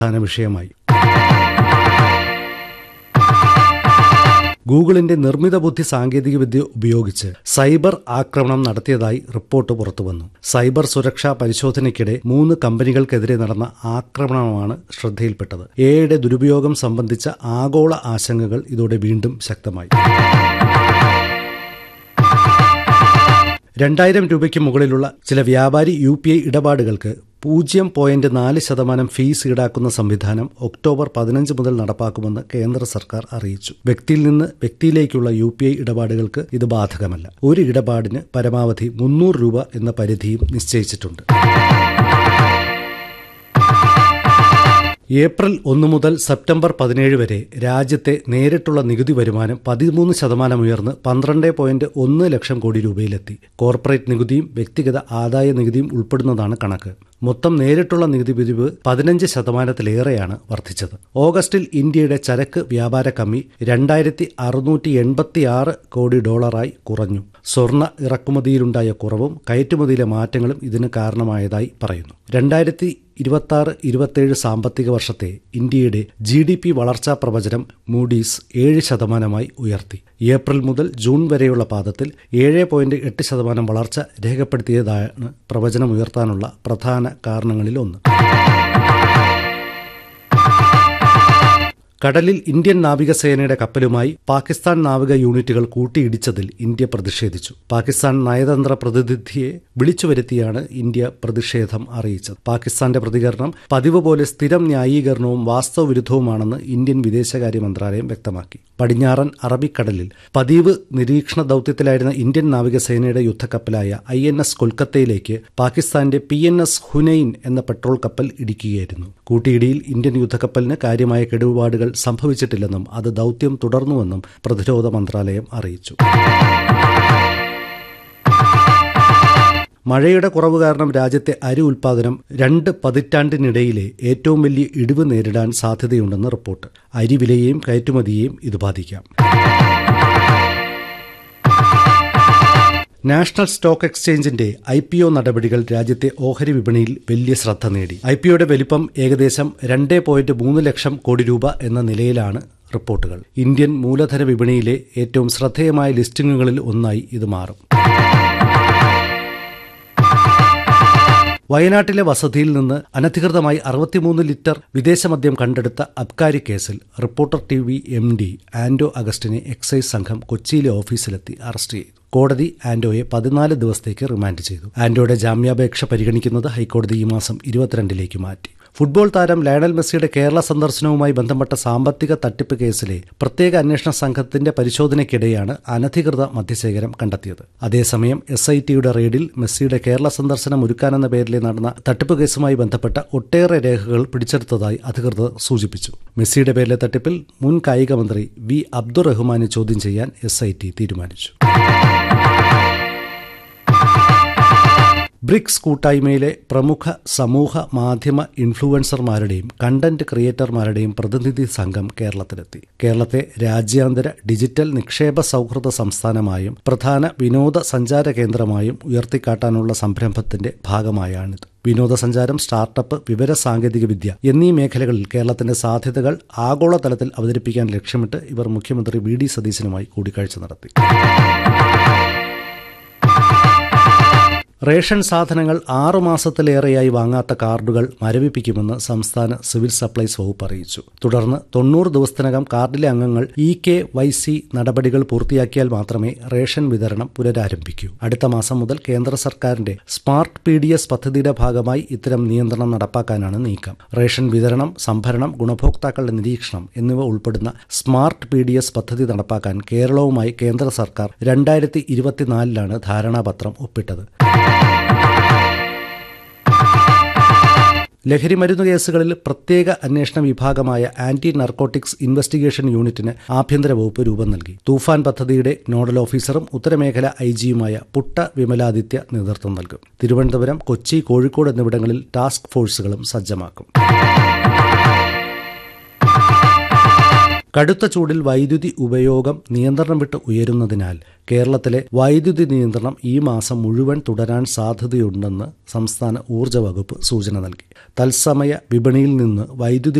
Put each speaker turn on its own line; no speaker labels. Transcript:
പ്രധാന വിഷയമായി ഗൂഗിളിന്റെ നിർമ്മിത ബുദ്ധി സാങ്കേതികവിദ്യ ഉപയോഗിച്ച് സൈബർ ആക്രമണം നടത്തിയതായി റിപ്പോർട്ട് പുറത്തുവന്നു സൈബർ സുരക്ഷാ പരിശോധനയ്ക്കിടെ മൂന്ന് കമ്പനികൾക്കെതിരെ നടന്ന ആക്രമണമാണ് ശ്രദ്ധയിൽപ്പെട്ടത് എയുടെ ദുരുപയോഗം സംബന്ധിച്ച ആഗോള ആശങ്കകൾ ഇതോടെ വീണ്ടും ശക്തമായി രണ്ടായിരം രൂപയ്ക്ക് മുകളിലുള്ള ചില വ്യാപാരി യു പി ഐ ഇടപാടുകൾക്ക് പൂജ്യം പോയിന്റ് നാല് ശതമാനം ഫീസ് ഈടാക്കുന്ന സംവിധാനം ഒക്ടോബർ പതിനഞ്ച് മുതൽ നടപ്പാക്കുമെന്ന് കേന്ദ്ര സർക്കാർ അറിയിച്ചു വ്യക്തിയിൽ നിന്ന് വ്യക്തിയിലേക്കുള്ള യു പി ഐ ഇടപാടുകൾക്ക് ഇത് ബാധകമല്ല ഒരു ഇടപാടിന് പരമാവധി മുന്നൂറ് രൂപ എന്ന പരിധിയും നിശ്ചയിച്ചിട്ടുണ്ട് ഏപ്രിൽ ഒന്ന് മുതൽ സെപ്റ്റംബർ പതിനേഴ് വരെ രാജ്യത്തെ നേരിട്ടുള്ള നികുതി വരുമാനം പതിമൂന്ന് ശതമാനം ഉയർന്ന് പന്ത്രണ്ട് പോയിന്റ് ഒന്ന് ലക്ഷം കോടി രൂപയിലെത്തി കോർപ്പറേറ്റ് നികുതിയും വ്യക്തിഗത ആദായ നികുതിയും ഉൾപ്പെടുന്നതാണ് കണക്ക് മൊത്തം നേരിട്ടുള്ള നികുതി പിരിവ് പതിനഞ്ച് ശതമാനത്തിലേറെയാണ് വർദ്ധിച്ചത് ഓഗസ്റ്റിൽ ഇന്ത്യയുടെ ചരക്ക് വ്യാപാര കമ്മി രണ്ടായിരത്തി അറുന്നൂറ്റി എൺപത്തിയാറ് കോടി ഡോളറായി കുറഞ്ഞു സ്വർണ്ണ ഇറക്കുമതിയിലുണ്ടായ കുറവും കയറ്റുമതിയിലെ മാറ്റങ്ങളും ഇതിന് കാരണമായതായി പറയുന്നു രണ്ടായിരത്തി ഇരുപത്തി ആറ് ഇരുപത്തിയേഴ് സാമ്പത്തിക വർഷത്തെ ഇന്ത്യയുടെ ജി ഡി പി വളർച്ചാ പ്രവചനം മൂഡീസ് ഏഴ് ശതമാനമായി ഉയർത്തി ഏപ്രിൽ മുതൽ ജൂൺ വരെയുള്ള പാദത്തിൽ ഏഴ് പോയിന്റ് എട്ട് ശതമാനം വളർച്ച രേഖപ്പെടുത്തിയതാണ് പ്രവചനം ഉയർത്താനുള്ള പ്രധാന കാരണങ്ങളിലൊന്ന് കടലിൽ ഇന്ത്യൻ നാവികസേനയുടെ കപ്പലുമായി പാകിസ്ഥാൻ നാവിക യൂണിറ്റുകൾ കൂട്ടിയിടിച്ചതിൽ ഇന്ത്യ പ്രതിഷേധിച്ചു പാകിസ്ഥാൻ നയതന്ത്ര പ്രതിനിധിയെ വിളിച്ചു വരുത്തിയാണ് ഇന്ത്യ പ്രതിഷേധം അറിയിച്ചത് പാകിസ്ഥാന്റെ പ്രതികരണം പതിവ് പോലെ സ്ഥിരം ന്യായീകരണവും വാസ്തവവിരുദ്ധവുമാണെന്ന് ഇന്ത്യൻ വിദേശകാര്യ മന്ത്രാലയം വ്യക്തമാക്കി പടിഞ്ഞാറൻ അറബിക്കടലിൽ പതിവ് നിരീക്ഷണ ദൌത്യത്തിലായിരുന്ന ഇന്ത്യൻ നാവികസേനയുടെ യുദ്ധക്കപ്പലായ ഐ എൻ എസ് കൊൽക്കത്തയിലേക്ക് പാകിസ്ഥാന്റെ പി എൻ എസ് ഹുനൈൻ എന്ന പെട്രോൾ കപ്പൽ ഇടിക്കുകയായിരുന്നു കൂട്ടിയിടിയിൽ ഇന്ത്യൻ യുദ്ധക്കപ്പലിന് കാര്യമായ കേടുപാടുകൾ സംഭവിച്ചിട്ടില്ലെന്നും അത് ദൌത്യം തുടർന്നുവെന്നും പ്രതിരോധ മന്ത്രാലയം അറിയിച്ചു മഴയുടെ കുറവ് കാരണം രാജ്യത്തെ അരി ഉൽപാദനം രണ്ട് പതിറ്റാണ്ടിനിടയിലെ ഏറ്റവും വലിയ ഇടിവ് നേരിടാൻ സാധ്യതയുണ്ടെന്ന് റിപ്പോർട്ട് അരി വിലയെയും കയറ്റുമതിയെയും ഇത് ബാധിക്കാം നാഷണൽ സ്റ്റോക്ക് എക്സ്ചേഞ്ചിന്റെ ഐ പി ഒ നടപടികൾ രാജ്യത്തെ ഓഹരി വിപണിയിൽ വലിയ ശ്രദ്ധ നേടി ഐ പി ഒയുടെ വലിപ്പം ഏകദേശം രണ്ട് പോയിന്റ് മൂന്ന് ലക്ഷം കോടി രൂപ എന്ന നിലയിലാണ് റിപ്പോർട്ടുകൾ ഇന്ത്യൻ മൂലധന വിപണിയിലെ ഏറ്റവും ശ്രദ്ധേയമായ ലിസ്റ്റിംഗുകളിൽ ഒന്നായി ഇത് മാറും വയനാട്ടിലെ വസതിയിൽ നിന്ന് അനധികൃതമായി അറുപത്തിമൂന്ന് ലിറ്റർ വിദേശമദ്യം കണ്ടെടുത്ത അബ്കാരി കേസിൽ reporter T V M D Anto അഗസ്റ്റിനെ എക്സൈസ് സംഘം കൊച്ചിയിലെ ഓഫീസിലെത്തി അറസ്റ്റ് ചെയ്തു കോടതി ആൻഡോയെ പതിനാല് ദിവസത്തേക്ക് റിമാൻഡ് ചെയ്തു ആൻഡോയുടെ ജാമ്യാപേക്ഷ പരിഗണിക്കുന്നത് ഹൈക്കോടതി ഈ മാസം ഇരുപത്തിരണ്ടിലേക്ക് മാറ്റി ഫുട്ബോൾ താരം ലയണൽ മെസ്സിയുടെ കേരള സന്ദർശനവുമായി ബന്ധപ്പെട്ട സാമ്പത്തിക തട്ടിപ്പ് കേസിലെ പ്രത്യേക അന്വേഷണ സംഘത്തിന്റെ പരിശോധനയ്ക്കിടെയാണ് അനധികൃത മദ്യശേഖരം കണ്ടെത്തിയത് അതേസമയം എസ് ഐ ടിയുടെ റെയ്ഡിൽ മെസ്സിയുടെ കേരള സന്ദർശനം ഒരുക്കാനെന്ന പേരിൽ നടന്ന തട്ടിപ്പ് കേസുമായി ബന്ധപ്പെട്ട ഒട്ടേറെ രേഖകൾ പിടിച്ചെടുത്തതായി അധികൃതർ സൂചിപ്പിച്ചു മെസ്സിയുടെ പേരിലെ തട്ടിപ്പിൽ മുൻ കായിക മന്ത്രി വി അബ്ദുറഹ്മാനെ ചോദ്യം ചെയ്യാൻ എസ് ഐ ടി തീരുമാനിച്ചു ബ്രിക്സ് കൂട്ടായ്മയിലെ പ്രമുഖ സമൂഹ മാധ്യമ ഇൻഫ്ലുവൻസർമാരുടെയും കണ്ടന്റ് ക്രിയേറ്റർമാരുടെയും പ്രതിനിധി സംഘം കേരളത്തിലെത്തി കേരളത്തെ രാജ്യാന്തര ഡിജിറ്റൽ നിക്ഷേപ സൗഹൃദ സംസ്ഥാനമായും പ്രധാന വിനോദസഞ്ചാര കേന്ദ്രമായും ഉയർത്തിക്കാട്ടാനുള്ള സംരംഭത്തിന്റെ ഭാഗമായാണിത് വിനോദസഞ്ചാരം സ്റ്റാർട്ടപ്പ് വിവര സാങ്കേതികവിദ്യ എന്നീ മേഖലകളിൽ കേരളത്തിന്റെ സാധ്യതകൾ ആഗോളതലത്തിൽ അവതരിപ്പിക്കാൻ ലക്ഷ്യമിട്ട് ഇവർ മുഖ്യമന്ത്രി വി ഡി സതീശനുമായി കൂടിക്കാഴ്ച നടത്തി റേഷൻ സാധനങ്ങൾ ആറു മാസത്തിലേറെയായി വാങ്ങാത്ത കാർഡുകൾ മരവിപ്പിക്കുമെന്ന് സംസ്ഥാന സിവിൽ സപ്ലൈസ് വകുപ്പ് അറിയിച്ചു തുടർന്ന് തൊണ്ണൂറ് ദിവസത്തിനകം കാർഡിലെ അംഗങ്ങൾ ഇ കെ വൈ സി നടപടികൾ പൂർത്തിയാക്കിയാൽ മാത്രമേ റേഷൻ വിതരണം പുനരാരംഭിക്കൂ അടുത്ത മാസം മുതൽ കേന്ദ്ര സർക്കാരിന്റെ സ്മാർട്ട് പി ഡി എസ് പദ്ധതിയുടെ ഭാഗമായി ഇത്തരം നിയന്ത്രണം നടപ്പാക്കാനാണ് നീക്കം റേഷൻ വിതരണം സംഭരണം ഗുണഭോക്താക്കളുടെ നിരീക്ഷണം എന്നിവ ഉൾപ്പെടുന്ന സ്മാർട്ട് പി ഡി എസ് പദ്ധതി നടപ്പാക്കാൻ കേരളവുമായി കേന്ദ്ര സർക്കാർ രണ്ടായിരത്തി ഇരുപത്തിനാലിലാണ് ധാരണാപത്രം ഒപ്പിട്ടത് ലഹരിമരുന്ന് കേസുകളിൽ പ്രത്യേക അന്വേഷണ വിഭാഗമായ ആന്റി നർക്കോട്ടിക്സ് ഇൻവെസ്റ്റിഗേഷൻ യൂണിറ്റിന് ആഭ്യന്തര വകുപ്പ് രൂപം നൽകി തൂഫാൻ പദ്ധതിയുടെ നോഡൽ ഓഫീസറും ഉത്തരമേഖല ഐ ജിയുമായ പുട്ട വിമലാദിത്യ നേതൃത്വം നൽകും തിരുവനന്തപുരം കൊച്ചി കോഴിക്കോട് എന്നിവിടങ്ങളിൽ ടാസ്ക് ഫോഴ്സുകളും സജ്ജമാക്കും കടുത്ത ചൂടിൽ വൈദ്യുതി ഉപയോഗം നിയന്ത്രണം വിട്ട് ഉയരുന്നതിനാൽ കേരളത്തിലെ വൈദ്യുതി നിയന്ത്രണം ഈ മാസം മുഴുവൻ തുടരാൻ സാധ്യതയുണ്ടെന്ന് സംസ്ഥാന ഊർജ്ജ വകുപ്പ് സൂചന നൽകി തത്സമയ വിപണിയിൽ നിന്ന് വൈദ്യുതി